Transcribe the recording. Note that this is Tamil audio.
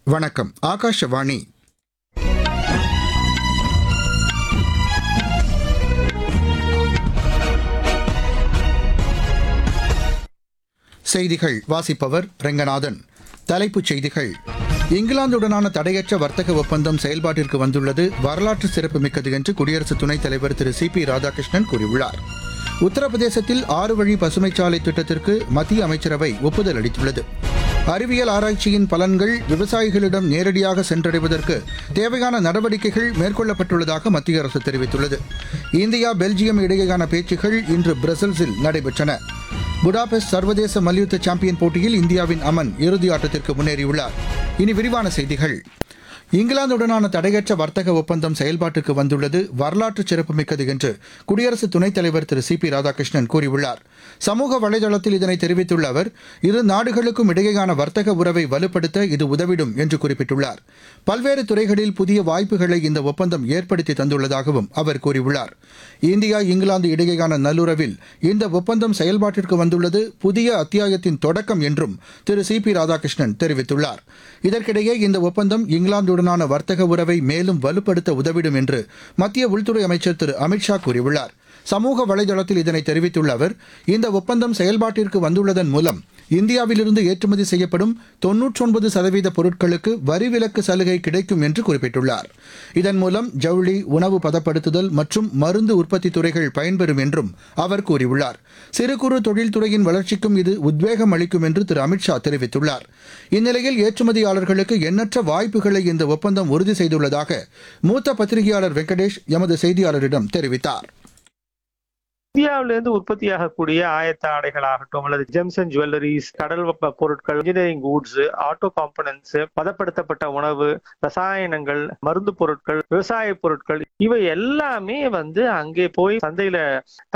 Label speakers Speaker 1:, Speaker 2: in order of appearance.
Speaker 1: வணக்கம் ஆகாஷவாணி செய்திகள் வாசிப்பவர் ரெங்கநாதன் தலைப்புச் செய்திகள் இங்கிலாந்துடனான தடையற்ற வர்த்தக ஒப்பந்தம் செயல்பாட்டிற்கு வந்துள்ளது வரலாற்று சிறப்புமிக்கது என்று குடியரசு துணைத் தலைவர் திரு சி பி ராதாகிருஷ்ணன் கூறியுள்ளார் உத்தரப்பிரதேசத்தில் ஆறு வழி பசுமைச்சாலை திட்டத்திற்கு மத்திய அமைச்சரவை ஒப்புதல் அளித்துள்ளது அறிவியல் ஆராய்ச்சியின் பலன்கள் விவசாயிகளிடம் நேரடியாக சென்றடைவதற்கு தேவையான நடவடிக்கைகள் மேற்கொள்ளப்பட்டுள்ளதாக மத்திய அரசு தெரிவித்துள்ளது இந்தியா பெல்ஜியம் இடையேயான பேச்சுகள் இன்று பிரசல்ஸில் நடைபெற்றன புடாபெஸ்ட் சர்வதேச மல்யுத்த சாம்பியன் போட்டியில் இந்தியாவின் அமன் இறுதி ஆட்டத்திற்கு முன்னேறியுள்ளார் இனி விரிவான செய்திகள் இங்கிலாந்துடனான தடையற்ற வர்த்தக ஒப்பந்தம் செயல்பாட்டுக்கு வந்துள்ளது வரலாற்று சிறப்புமிக்கது என்று குடியரசு துணைத் தலைவர் திரு சி பி ராதாகிருஷ்ணன் கூறியுள்ளார் சமூக வலைதளத்தில் இதனை தெரிவித்துள்ள அவர் இரு நாடுகளுக்கும் இடையேயான வர்த்தக உறவை வலுப்படுத்த இது உதவிடும் என்று குறிப்பிட்டுள்ளார் பல்வேறு துறைகளில் புதிய வாய்ப்புகளை இந்த ஒப்பந்தம் ஏற்படுத்தி தந்துள்ளதாகவும் அவர் கூறியுள்ளார் இந்தியா இங்கிலாந்து இடையேயான நல்லுறவில் இந்த ஒப்பந்தம் செயல்பாட்டிற்கு வந்துள்ளது புதிய அத்தியாயத்தின் தொடக்கம் என்றும் திரு சி பி ராதாகிருஷ்ணன் தெரிவித்துள்ளார் இதற்கிடையே இந்த ஒப்பந்தம் இங்கிலாந்துடனான வர்த்தக உறவை மேலும் வலுப்படுத்த உதவிடும் என்று மத்திய உள்துறை அமைச்சர் திரு அமித்ஷா கூறியுள்ளார் சமூக வலைதளத்தில் இதனை தெரிவித்துள்ள அவர் இந்த ஒப்பந்தம் செயல்பாட்டிற்கு வந்துள்ளதன் மூலம் இந்தியாவிலிருந்து ஏற்றுமதி செய்யப்படும் தொன்னூற்றொன்பது சதவீத பொருட்களுக்கு வரி விலக்கு சலுகை கிடைக்கும் என்று குறிப்பிட்டுள்ளார் இதன் மூலம் ஜவுளி உணவு பதப்படுத்துதல் மற்றும் மருந்து உற்பத்தி துறைகள் பயன்பெறும் என்றும் அவர் கூறியுள்ளார் சிறு குறு தொழில்துறையின் வளர்ச்சிக்கும் இது உத்வேகம் அளிக்கும் என்று திரு அமித்ஷா தெரிவித்துள்ளார் இந்நிலையில் ஏற்றுமதியாளர்களுக்கு எண்ணற்ற வாய்ப்புகளை இந்த ஒப்பந்தம் உறுதி செய்துள்ளதாக மூத்த பத்திரிகையாளர் வெங்கடேஷ் எமது செய்தியாளரிடம் தெரிவித்தார்
Speaker 2: இந்தியாவிலிருந்து உற்பத்தியாகக்கூடிய ஆயத்த ஆடைகள் ஆகட்டும் அல்லது ஜெம்ஸ் அண்ட் ஜுவல்லரிஸ் கடல் வெப்ப பொருட்கள் இன்ஜினியரிங் கூட்ஸ் ஆட்டோ காம்பனன்ட்ஸ் பதப்படுத்தப்பட்ட உணவு ரசாயனங்கள் மருந்து பொருட்கள் விவசாய பொருட்கள் இவை எல்லாமே வந்து அங்கே போய் சந்தையில